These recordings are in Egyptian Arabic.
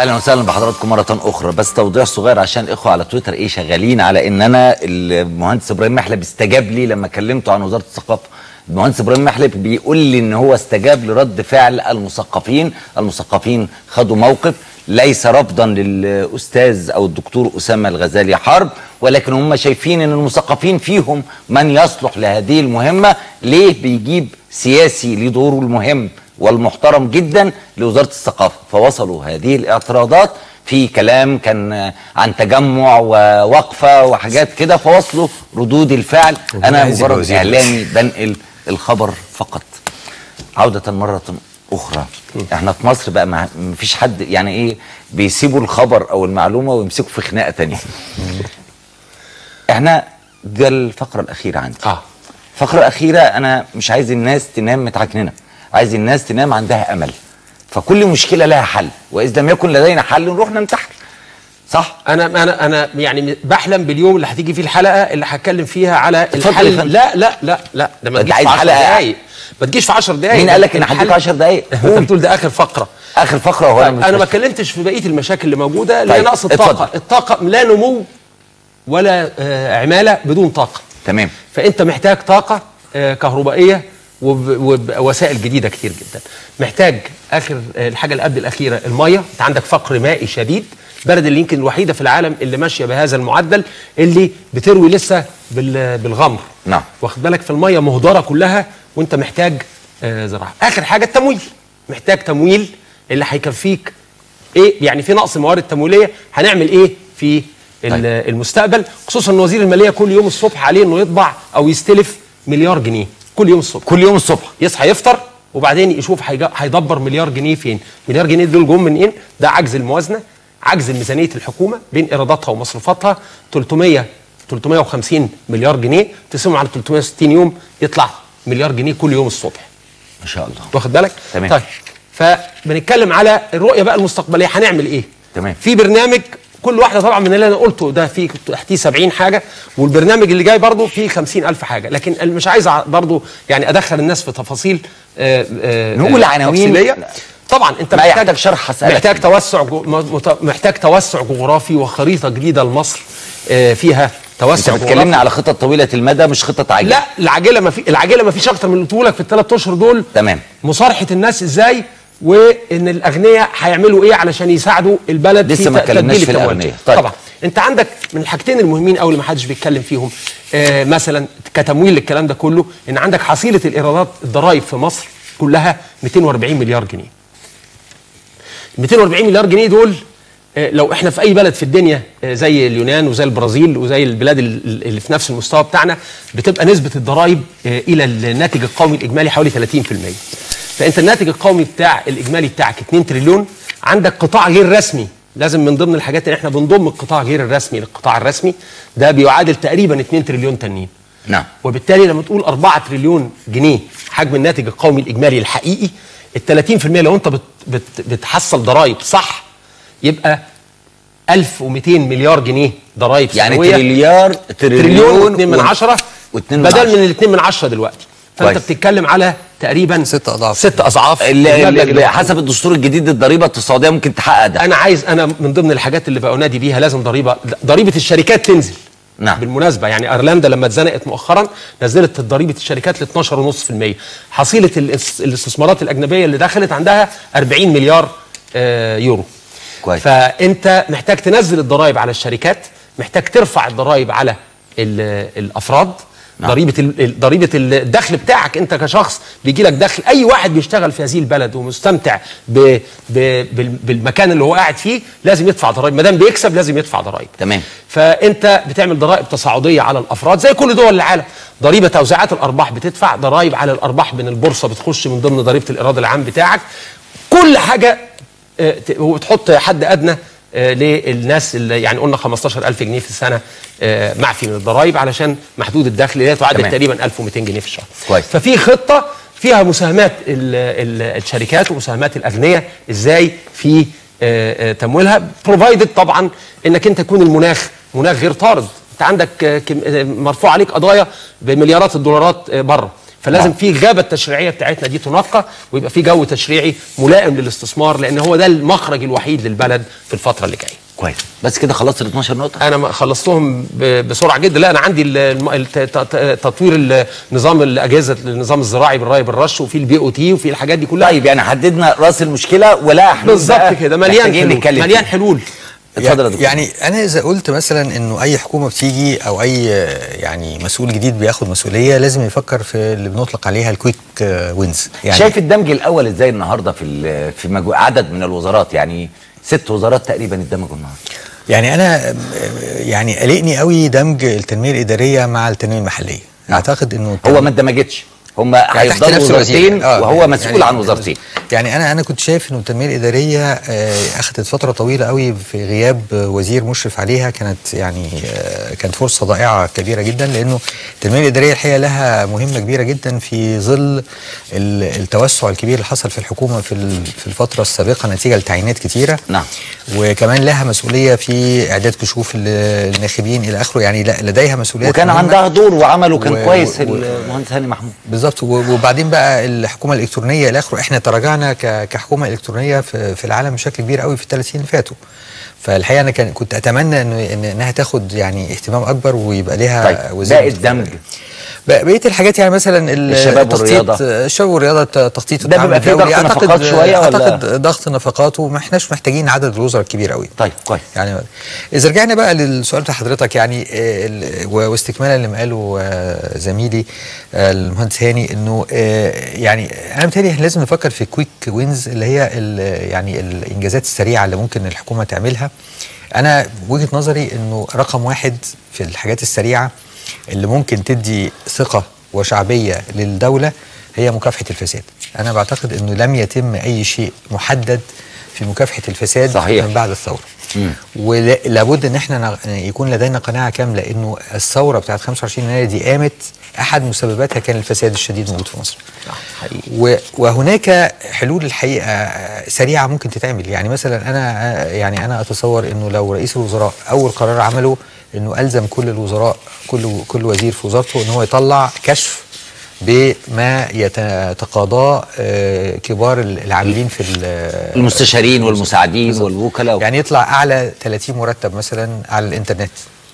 اهلا وسهلا بحضراتكم مره اخرى بس توضيح صغير عشان الاخوه على تويتر ايه شغالين على ان انا المهندس ابراهيم محلب استجاب لي لما كلمته عن وزاره الثقافه المهندس ابراهيم محلب بيقول لي ان هو استجاب لرد فعل المثقفين المثقفين خدوا موقف ليس رفضا للاستاذ او الدكتور اسامه الغزالي حرب ولكن هم شايفين ان المثقفين فيهم من يصلح لهذه المهمه ليه بيجيب سياسي لدوره المهم والمحترم جدا لوزاره الثقافه فوصلوا هذه الاعتراضات في كلام كان عن تجمع ووقفه وحاجات كده فوصلوا ردود الفعل انا عايز يبقى مجرد وزير اعلامي بنقل الخبر فقط عودة مرة أخرى احنا في مصر بقى ما فيش حد يعني ايه بيسيبوا الخبر أو المعلومة ويمسكوا في خناقة تانية احنا ده الفقرة الأخيرة عندي اه الفقرة الأخيرة أنا مش عايز الناس تنام متعكننة عايز الناس تنام عندها أمل فكل مشكلة لها حل وإذا لم يكن لدينا حل نروح ننتحر صح؟ انا انا انا يعني بحلم باليوم اللي هتيجي فيه الحلقه اللي هتكلم فيها على اتفضل يا الحل فندم. لا لا لا لا ده ما أنت تجيش في عايز 10 حلقة؟ دقايق ما تجيش في 10 دقايق مين ده قال لك إن الحل- هديك 10 دقايق؟ انت بتقول ده اخر فقره آخر فقرة وهو طيب مش انا ما مش- اتكلمتش في بقيه المشاكل اللي موجوده اللي هي طيب، نقص الطاقه اتفضل. الطاقه لا نمو ولا آه، عماله بدون طاقه تمام فانت محتاج طاقه آه، كهربائيه وب- وبوسائل جديده كتير جدا محتاج اخر آه، الحاجه اللي قبل الاخيره الميه انت عندك فقر مائي شديد بلد اللي يمكن الوحيده في العالم اللي ماشيه بهذا المعدل اللي بتروي لسه بال- بالغمر نعم. واخد بالك في الميه مهدره كلها وانت محتاج آه، زراعه اخر حاجه التمويل محتاج تمويل اللي هيكفيك ايه يعني في نقص موارد تمويليه هنعمل ايه في ال- طيب. المستقبل خصوصا ان وزير الماليه كل يوم الصبح عليه انه يطبع او يستلف مليار جنيه كل يوم الصبح كل يوم الصبح يصحى يفطر وبعدين يشوف هيجا- هيدبر مليار جنيه فين مليار جنيه دول جم من ايه ده عجز الموازنه عجز ميزانيه الحكومه بين ايراداتها ومصروفاتها 300 350 مليار جنيه تقسمهم على 360 يوم يطلع مليار جنيه كل يوم الصبح ما شاء الله واخد بالك تمام. طيب فبنتكلم على الرؤيه بقى المستقبليه هنعمل ايه تمام. في برنامج كل واحده طبعا من اللي انا قلته ده فيه تحتيه 70 حاجه والبرنامج اللي جاي برضه فيه 50 الف حاجه لكن اللي مش عايز ع- برضه يعني ادخل الناس في تفاصيل آه، آه، نقول آه، عناوين. تفصيلية. طبعا انت ما محتاج يحتاج شرح هسألك. محتاج توسع جو م- مت- محتاج توسع جغرافي وخريطه جديده لمصر آه، فيها انت توسع بتكلمنا جغرافي. على خطط طويله المدى مش خطط عاجله لا العجله ما في العجله ما فيش اكتر من اللي قلته لك في الثلاث اشهر دول تمام. مصارحه الناس ازاي وان الاغنياء هيعملوا ايه علشان يساعدوا البلد لسه في ما ت- اتكلمناش تبديل في التمويل. الأغنياء. طيب. طبعا انت عندك من الحاجتين المهمين قوي اللي ما حدش بيتكلم فيهم آه مثلا كتمويل للكلام ده كله ان عندك حصيله الايرادات الضرائب في مصر كلها 240 مليار جنيه 240 مليار جنيه دول آه، لو احنا في اي بلد في الدنيا آه، زي اليونان وزي البرازيل وزي البلاد ال- اللي في نفس المستوى بتاعنا بتبقى نسبه الضرائب آه، الى الناتج القومي الاجمالي حوالي 30% فانت الناتج القومي بتاع الاجمالي بتاعك 2 تريليون عندك قطاع غير رسمي لازم من ضمن الحاجات ان احنا بنضم القطاع غير الرسمي للقطاع الرسمي ده بيعادل تقريبا 2 تريليون تانيين نعم وبالتالي لما تقول 4 تريليون جنيه حجم الناتج القومي الاجمالي الحقيقي ال 30% لو انت بت بت بتحصل ضرائب صح يبقى 1200 مليار جنيه ضرائب يعني سنويه تريليار تريليون و2 من و- عشرة واتنين من بدل عشرة. من الاثنين من عشرة دلوقتي فانت كويس. بتتكلم على تقريبا ست أضعاف. ست اضعاف اللي المبلغ اللي اللي حسب الدستور الجديد الضريبه الاقتصاديه ممكن تحقق ده انا عايز انا من ضمن الحاجات اللي بنادي بيها لازم ضريبه ضريبه الشركات تنزل نعم. بالمناسبه يعني ايرلندا لما اتزنقت مؤخرا نزلت ضريبه الشركات ل 12.5% حصيله الاس- الاستثمارات الاجنبيه اللي دخلت عندها 40 مليار آه، يورو كويس. فانت محتاج تنزل الضرائب على الشركات محتاج ترفع الضرائب على ال- الافراد نعم. ضريبه ال- ال- ضريبه الدخل بتاعك انت كشخص بيجي لك دخل اي واحد بيشتغل في هذه البلد ومستمتع ب ب بال- بالمكان اللي هو قاعد فيه لازم يدفع ضرائب ما دام بيكسب لازم يدفع ضرائب تمام. فانت بتعمل ضرائب تصاعديه على الافراد زي كل دول العالم ضريبه توزيعات الارباح بتدفع ضرائب على الارباح من البورصه بتخش من ضمن ضريبه الايراد العام بتاعك كل حاجه آه، ت- وبتحط حد ادنى آه، للناس اللي يعني قلنا 15000 جنيه في السنه آه، معفي من الضرائب علشان محدود الدخل اللي هي تعادل تمام. تقريبا 1200 جنيه في الشهر كويس. ففي خطه فيها مساهمات ال- ال- الشركات ومساهمات الاغنياء ازاي في آه، آه، تمويلها بروفايدد طبعا انك انت تكون المناخ مناخ غير طارد انت عندك آه، كم- آه، مرفوع عليك قضايا بمليارات الدولارات آه، بره فلازم نعم. في الغابه التشريعيه بتاعتنا دي تنقى ويبقى في جو تشريعي ملائم للاستثمار لان هو ده المخرج الوحيد للبلد في الفتره اللي جايه كويس بس كده خلصت ال 12 نقطه انا ما خلصتهم ب- بسرعه جدا لا انا عندي ال- الم- الت- ت- ت- تطوير النظام الاجهزه النظام الزراعي بالري بالرش وفي البي او تي وفي الحاجات دي كلها طيب يعني حددنا راس المشكله ولا حلول بالظبط بقى كده مليان محتاجين حلول نتكلم مليان فيها. حلول اتفضل يا دكتور يعني انا اذا قلت مثلا انه اي حكومه بتيجي او اي يعني مسؤول جديد بياخد مسؤوليه لازم يفكر في اللي بنطلق عليها الكويك وينز يعني شايف الدمج الاول ازاي النهارده في ال- في مجو... عدد من الوزارات يعني ست وزارات تقريبا اتدمجوا النهارده يعني انا يعني قلقني قوي دمج التنميه الاداريه مع التنميه المحليه اعتقد انه هو ما اندمجتش هم يعني تحت هيفضلوا نفس الوزير. وزارتين آه، وهو يعني- مسؤول يعني- عن وزارتين يعني انا انا كنت شايف انه التنميه الاداريه آه، اخذت فتره طويله قوي في غياب آه، وزير مشرف عليها كانت يعني آه، كانت فرصه ضائعه كبيره جدا لانه التنميه الاداريه الحقيقه لها مهمه كبيره جدا في ظل ال- التوسع الكبير اللي حصل في الحكومه في ال- في الفتره السابقه نتيجه لتعيينات كتيره نعم. وكمان لها مسؤوليه في اعداد كشوف ال- الناخبين الى اخره يعني ل- لديها مسؤوليات وكان مهمة. عندها دور وعمله كان و- كويس و- المهندس هاني محمود بالظبط و- وبعدين بقى الحكومه الالكترونيه الى اخره احنا تراجعنا ك- كحكومه الكترونيه في, في العالم بشكل كبير قوي في الثلاث سنين اللي فاتوا فالحقيقه انا كان كنت اتمنى انه إن انها تاخد يعني اهتمام اكبر ويبقى لها طيب وزير باقي الدمج بقى- بقيه الحاجات يعني مثلا ال- الشباب التخطيط- والرياضة. الشباب والرياضه ت- تخطيط ده التعامل بيبقى فيه الدولي. ضغط أعتقد- نفقات شوية ولا؟ اعتقد ضغط نفقات وما احناش محتاجين عدد الوزراء الكبير قوي طيب كويس يعني اذا رجعنا بقى للسؤال بتاع حضرتك يعني آه، ال- و- واستكمالا لما قاله آه، زميلي آه، المهندس هاني انه آه، يعني انا متهيألي إحنا لازم نفكر في كويك وينز اللي هي ال- يعني الانجازات السريعه اللي ممكن الحكومه تعملها انا وجهه نظري انه رقم واحد في الحاجات السريعه اللي ممكن تدي ثقه وشعبيه للدوله هي مكافحه الفساد انا بعتقد انه لم يتم اي شيء محدد في مكافحه الفساد صحيح. من بعد الثوره ولابد ان احنا نغ- يكون لدينا قناعه كامله انه الثوره بتاعت 25 يناير دي قامت احد مسبباتها كان الفساد الشديد موجود في مصر و- وهناك حلول الحقيقه سريعه ممكن تتعمل يعني مثلا انا يعني انا اتصور انه لو رئيس الوزراء اول قرار عمله انه الزم كل الوزراء كل كل وزير في وزارته ان هو يطلع كشف بما يتقاضاه آه، كبار العاملين في ال- المستشارين والمساعدين والوكلاء يعني يطلع اعلى 30 مرتب مثلا على الانترنت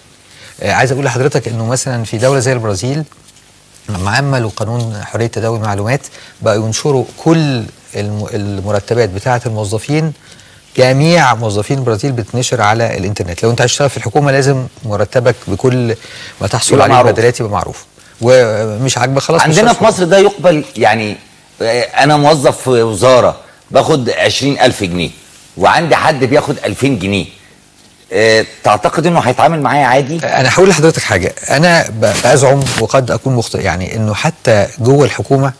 آه عايز اقول لحضرتك انه مثلا في دوله زي البرازيل لما عملوا قانون حريه تداول المعلومات بقوا ينشروا كل الم- المرتبات بتاعه الموظفين جميع موظفين البرازيل بتنشر على الانترنت لو انت عايز تشتغل في الحكومه لازم مرتبك بكل ما تحصل يبقى عليه معروف. بدلات يبقى معروف ومش عاجبك خلاص مش عندنا هتدخل. في مصر ده يقبل يعني آه، انا موظف في وزاره باخد 20000 جنيه وعندي حد بياخد 2000 جنيه آه، تعتقد انه هيتعامل معايا عادي انا هقول لحضرتك حاجه انا ب- بزعم وقد اكون مخطئ يعني انه حتى جوه الحكومه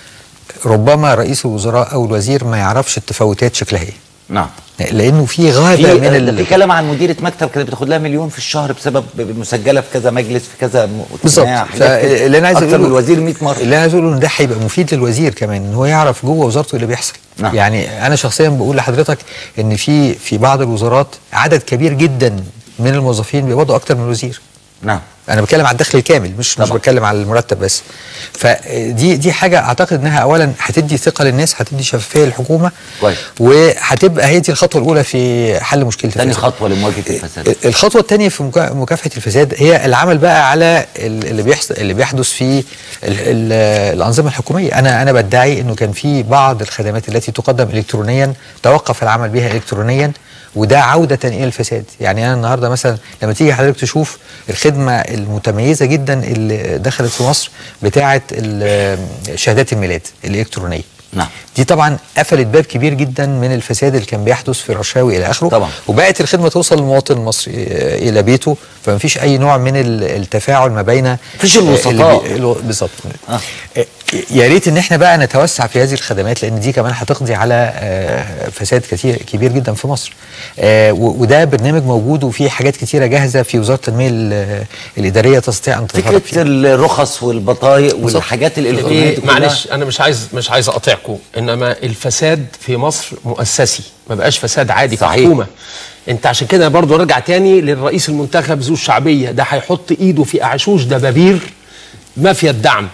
ربما رئيس الوزراء او الوزير ما يعرفش التفاوتات شكلها ايه نعم لانه في غابه في من ده ال... في كلام عن مديره مكتب كانت بتاخد لها مليون في الشهر بسبب مسجله في كذا مجلس في كذا م- بالظبط اجتماع، حاجات كده. فاللي انا عايز اكتر اقوله من الوزير 100 مره اللي انا عايز اقوله ان ده هيبقى مفيد للوزير كمان ان هو يعرف جوه وزارته إيه اللي بيحصل نعم. يعني انا شخصيا بقول لحضرتك ان في في بعض الوزارات عدد كبير جدا من الموظفين بيقبضوا اكتر من الوزير نعم انا بتكلم على الدخل الكامل مش مش طبعا. بتكلم على المرتب بس فدي دي حاجه اعتقد انها اولا هتدي ثقه للناس هتدي شفافيه للحكومه كويس. وهتبقى هي دي الخطوه الاولى في حل مشكله تاني الفساد. خطوه لمواجهه الفساد الخطوه الثانيه في مكا- مكافحه الفساد هي العمل بقى على ال- اللي بيحصل اللي بيحدث في ال ال الانظمه الحكوميه انا انا بدعي انه كان في بعض الخدمات التي تقدم الكترونيا توقف العمل بها الكترونيا وده عوده الى الفساد يعني انا النهارده مثلا لما تيجي حضرتك تشوف الخدمه المتميزه جدا اللي دخلت في مصر بتاعه ال- شهادات الميلاد الالكترونيه نعم. دي طبعا قفلت باب كبير جدا من الفساد اللي كان بيحدث في الرشاوي الى اخره طبعا. وبقت الخدمه توصل للمواطن المصري آه، الى بيته فمفيش اي نوع من ال- التفاعل ما بين مفيش آه، الوسطاء. اللي بي- الو- بالظبط آه. آه، يا ريت ان احنا بقى نتوسع في هذه الخدمات لان دي كمان هتقضي على آه، فساد كتير كبير جدا في مصر آه، و- وده برنامج موجود وفي حاجات كتيره جاهزه في وزاره التنميه ال- الاداريه تستطيع ان تتطرق فكره فيها الرخص والبطايق والحاجات الالكترونيه إيه دي كلها. معلش انا مش عايز مش عايز اقاطعكم انما الفساد في مصر مؤسسي ما بقاش فساد عادي في صحيح. الحكومه انت عشان كده برضو ارجع تاني للرئيس المنتخب ذو الشعبيه ده هيحط ايده في اعشوش دبابير مافيا الدعم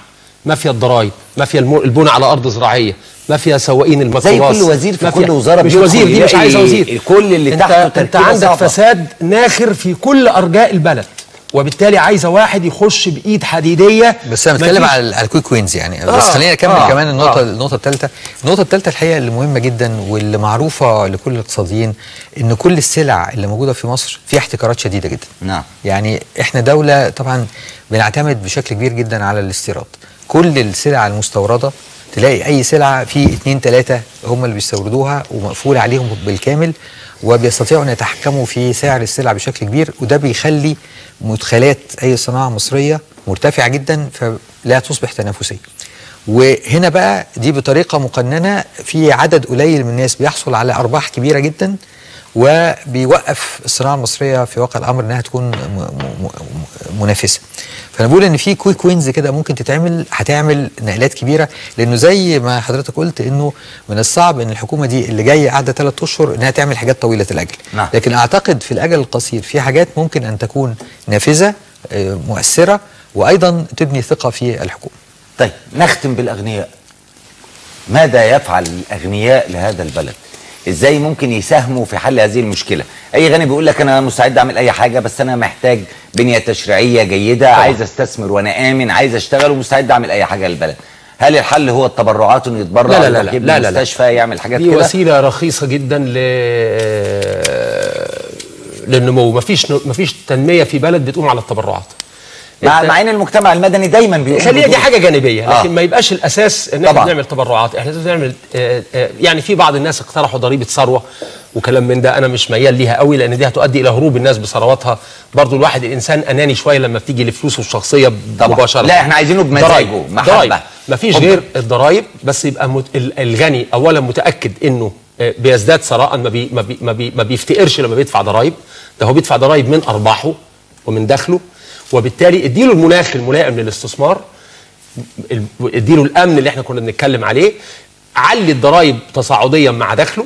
مافيا الضرائب مافيا الم- البنى على ارض زراعيه مافيا سواقين الميكروباص زي كل وزير في مافيا- كل وزارة مش بيدخل وزير دي مش يلاقي عايزه وزير كل اللي انت تحته انت تركيبة عندك صعبة. فساد ناخر في كل ارجاء البلد وبالتالي عايزه واحد يخش بايد حديديه بس انا بتكلم مفيش- على على الكويك وينز يعني آه، بس خلينا نكمل آه، كمان النقطه آه. النقطه الثالثه النقطه الثالثه الحقيقه اللي مهمه جدا واللي معروفه لكل الاقتصاديين ان كل السلع اللي موجوده في مصر فيها احتكارات شديده جدا نعم. يعني احنا دوله طبعا بنعتمد بشكل كبير جدا على الاستيراد كل السلع المستورده تلاقي اي سلعه في اتنين تلاته هم اللي بيستوردوها ومقفول عليهم بالكامل وبيستطيعوا ان يتحكموا في سعر السلع بشكل كبير وده بيخلي مدخلات اي صناعه مصريه مرتفعه جدا فلا تصبح تنافسيه. وهنا بقى دي بطريقه مقننه في عدد قليل من الناس بيحصل على ارباح كبيره جدا وبيوقف الصناعه المصريه في واقع الامر انها تكون م- م- م- منافسه. فانا بقول ان في كويك وينز كده ممكن تتعمل هتعمل نقلات كبيره لانه زي ما حضرتك قلت انه من الصعب ان الحكومه دي اللي جايه قاعده ثلاث اشهر انها تعمل حاجات طويله الاجل. نعم. لكن اعتقد في الاجل القصير في حاجات ممكن ان تكون نافذه آه، مؤثره وايضا تبني ثقه في الحكومه. طيب نختم بالاغنياء ماذا يفعل الاغنياء لهذا البلد ازاي ممكن يساهموا في حل هذه المشكله اي غني بيقول لك انا مستعد اعمل اي حاجه بس انا محتاج بنيه تشريعيه جيده طبعا. عايز استثمر وانا امن عايز اشتغل ومستعد اعمل اي حاجه للبلد هل الحل هو التبرعات انه يتبرع لا لا لا يروح لا يبني لا لا لا. مستشفى يعمل حاجات دي كده وسيله رخيصه جدا ل للنمو مفيش مفيش تنميه في بلد بتقوم على التبرعات مع, أنت- مع ان المجتمع المدني دايما بيقول خليها دي حاجه جانبيه آه. لكن ما يبقاش الاساس ان احنا طبعاً. بنعمل تبرعات احنا لازم نعمل آه، آه، يعني في بعض الناس اقترحوا ضريبه ثروه وكلام من ده انا مش ميال ليها قوي لان دي هتؤدي الى هروب الناس بثرواتها برضو الواحد الانسان اناني شويه لما بتيجي لفلوسه الشخصيه طبعاً. مباشره لا، إحنا عايزينه بمزاجه، ضرايب. محبة. ضرايب. مفيش حب. غير الضرايب بس يبقى مت... ال- الغني اولا متاكد انه آه، بيزداد ثراء ما, بي... ما, بي... ما, بي... ما بيفتقرش لما بيدفع ضرايب ده هو بيدفع ضرايب من ارباحه ومن دخله وبالتالي اديله المناخ الملائم للاستثمار ال- اديله الامن اللي احنا كنا بنتكلم عليه علي الضرايب تصاعديا مع دخله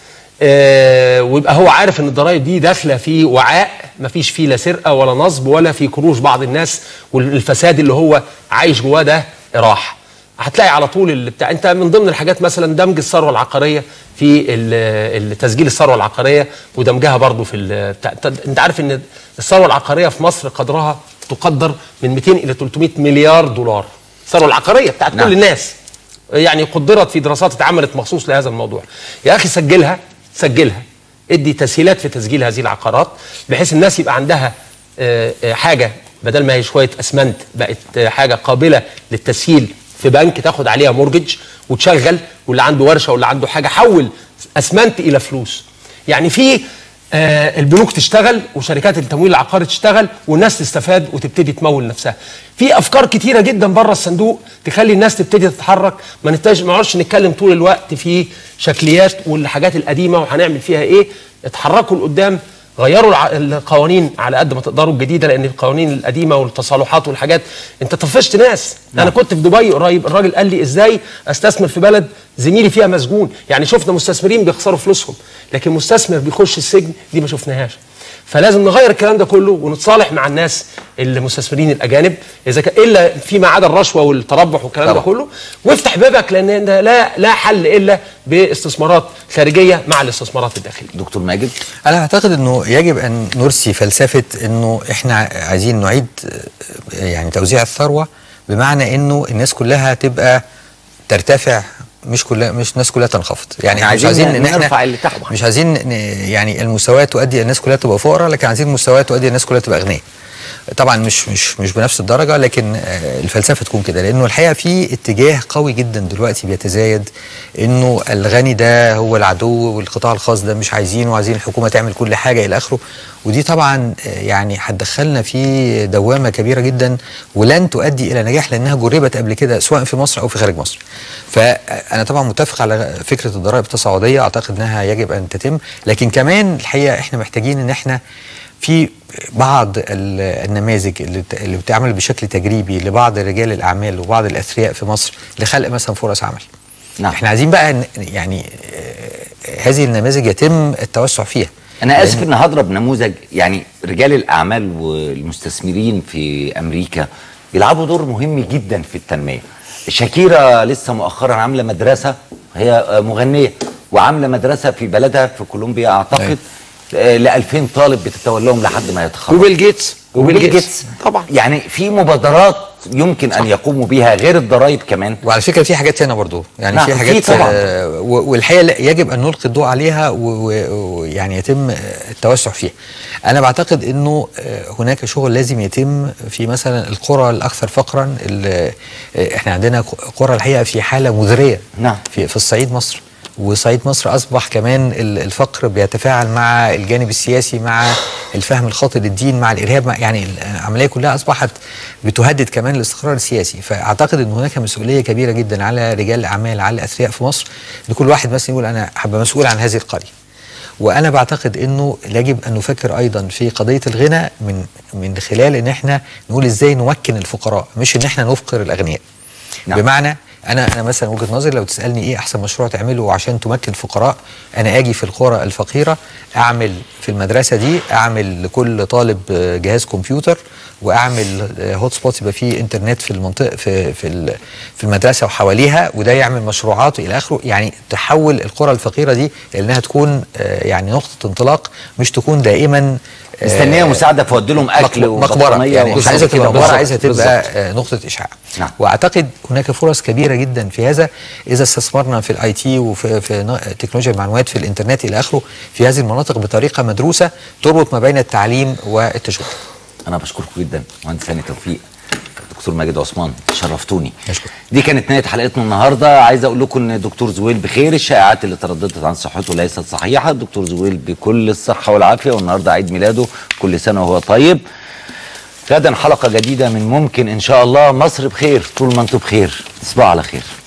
آه ويبقى هو عارف ان الضرايب دي داخله في وعاء ما فيش فيه لا سرقه ولا نصب ولا في كروش بعض الناس والفساد اللي هو عايش جواه ده راح هتلاقي على طول اللي بتاع انت من ضمن الحاجات مثلا دمج الثروه العقاريه في ال- ال- تسجيل الثروه العقاريه ودمجها برضو في ال- بتاع انت- انت عارف ان الثروه العقاريه في مصر قدرها تقدر من 200 الى 300 مليار دولار الثروه العقاريه بتاعت نعم. كل الناس يعني قدرت في دراسات اتعملت مخصوص لهذا الموضوع يا اخي سجلها سجلها ادي تسهيلات في تسجيل هذه العقارات بحيث الناس يبقى عندها آه، آه، حاجه بدل ما هي شويه اسمنت بقت آه، حاجه قابله للتسهيل في بنك تاخد عليها مورجج وتشغل واللي عنده ورشه واللي عنده حاجه حول اسمنت الى فلوس يعني في آه، البنوك تشتغل وشركات التمويل العقاري تشتغل والناس تستفاد وتبتدي تمول نفسها في افكار كتيره جدا بره الصندوق تخلي الناس تبتدي تتحرك ما نتج ما نقعدش نتكلم طول الوقت في شكليات والحاجات القديمه وهنعمل فيها ايه اتحركوا لقدام غيروا الع- القوانين على قد ما تقدروا الجديده لان القوانين القديمه والتصالحات والحاجات انت طفشت ناس نعم. انا كنت في دبي قريب الراجل قال لي ازاي استثمر في بلد زميلي فيها مسجون يعني شفنا مستثمرين بيخسروا فلوسهم لكن مستثمر بيخش السجن دي ما شفناهاش فلازم نغير الكلام ده كله ونتصالح مع الناس المستثمرين الاجانب اذا كان الا فيما عدا الرشوه والتربح والكلام ده طبعا. كله وافتح بابك لان ده لا لا حل الا باستثمارات خارجيه مع الاستثمارات الداخليه دكتور ماجد انا اعتقد انه يجب ان نرسي فلسفه انه احنا عايزين نعيد آه، يعني توزيع الثروه بمعنى انه الناس كلها تبقى ترتفع مش كلها مش الناس كلها تنخفض يعني احنا مش عايزين عايزين ان احنا نرفع اللي تحت. مش عايزين ن- يعني المساواه تؤدي الناس كلها تبقى فقراء لكن عايزين المساواه تؤدي الناس كلها تبقى اغنياء طبعا مش مش مش بنفس الدرجه لكن آه، الفلسفه تكون كده لانه الحقيقه في اتجاه قوي جدا دلوقتي بيتزايد انه الغني ده هو العدو والقطاع الخاص ده مش عايزينه وعايزين الحكومه تعمل كل حاجه الى اخره ودي طبعا آه، يعني هتدخلنا في دوامه كبيره جدا ولن تؤدي الى نجاح لانها جربت قبل كده سواء في مصر او في خارج مصر فانا طبعا متفق على فكره الضرائب التصاعديه اعتقد انها يجب ان تتم لكن كمان الحقيقه احنا محتاجين ان احنا في بعض ال- النماذج اللي ت- اللي بتعمل بشكل تجريبي لبعض رجال الاعمال وبعض الاثرياء في مصر لخلق مثلا فرص عمل. نعم. احنا عايزين بقى ن- يعني آه، هذه النماذج يتم التوسع فيها. انا اسف ان هضرب نموذج يعني رجال الاعمال والمستثمرين في امريكا بيلعبوا دور مهم جدا في التنميه شاكيرا لسه مؤخرا عامله مدرسه هي آه، مغنيه وعامله مدرسه في بلدها في كولومبيا اعتقد ل 2000 طالب بتتولاهم لحد ما يتخرجوا وبيل جيتس وبيل جيتس طبعا يعني في مبادرات يمكن ان يقوموا بها غير الضرائب كمان وعلى فكره في حاجات هنا برضو يعني نعم، في في حاجات طبعاً. آه، و- والحقيقه لا- يجب ان نلقي الضوء عليها و- و- ويعني يتم آه، التوسع فيها انا بعتقد انه آه، هناك شغل لازم يتم في مثلا القرى الاكثر فقرا ال- آه، احنا عندنا قرى الحقيقه في حاله مزريه نعم. في في الصعيد مصر وصعيد مصر اصبح كمان ال- الفقر بيتفاعل مع الجانب السياسي مع الفهم الخاطئ للدين مع الارهاب مع يعني العمليه كلها اصبحت بتهدد كمان الاستقرار السياسي فاعتقد ان هناك مسؤوليه كبيره جدا على رجال الاعمال على الاثرياء في مصر ان كل واحد مثلا يقول انا هبقى مسؤول عن هذه القريه وانا بعتقد انه يجب ان نفكر ايضا في قضيه الغنى من من خلال ان احنا نقول ازاي نمكن الفقراء مش ان احنا نفقر الاغنياء نعم. نعم. بمعنى انا انا مثلا وجهه نظري لو تسالني ايه احسن مشروع تعمله عشان تمكن الفقراء انا اجي في القرى الفقيره اعمل في المدرسه دي اعمل لكل طالب آه، جهاز كمبيوتر واعمل آه، هوت سبوت يبقى فيه انترنت في المنطقه في في ال- في المدرسه وحواليها وده يعمل مشروعات الى اخره يعني تحول القرى الفقيره دي انها تكون آه، يعني نقطه انطلاق مش تكون دائما آه، مستنيه مساعده فودي لهم اكل مق- مقبره وبطانية يعني مش وحاجات عايزه كده. تبقى مقبره بالظبط، عايزه تبقى بالظبط. آه، نقطه اشعاع نعم. واعتقد هناك فرص كبيره جدا في هذا اذا استثمرنا في الاي تي وفي في ن- تكنولوجيا المعلومات في الانترنت الى اخره في هذه المناطق بطريقه مدروسه تربط ما بين التعليم والتشغيل انا بشكركم جدا مهندس هاني توفيق دكتور ماجد عثمان شرفتوني أشكرك. دي كانت نهايه حلقتنا النهارده عايز اقول لكم ان دكتور زويل بخير الشائعات اللي ترددت عن صحته ليست صحيحه الدكتور زويل بكل الصحه والعافيه والنهارده عيد ميلاده كل سنه وهو طيب غدا حلقه جديده من ممكن ان شاء الله مصر بخير طول ما انتم بخير تصبحوا على خير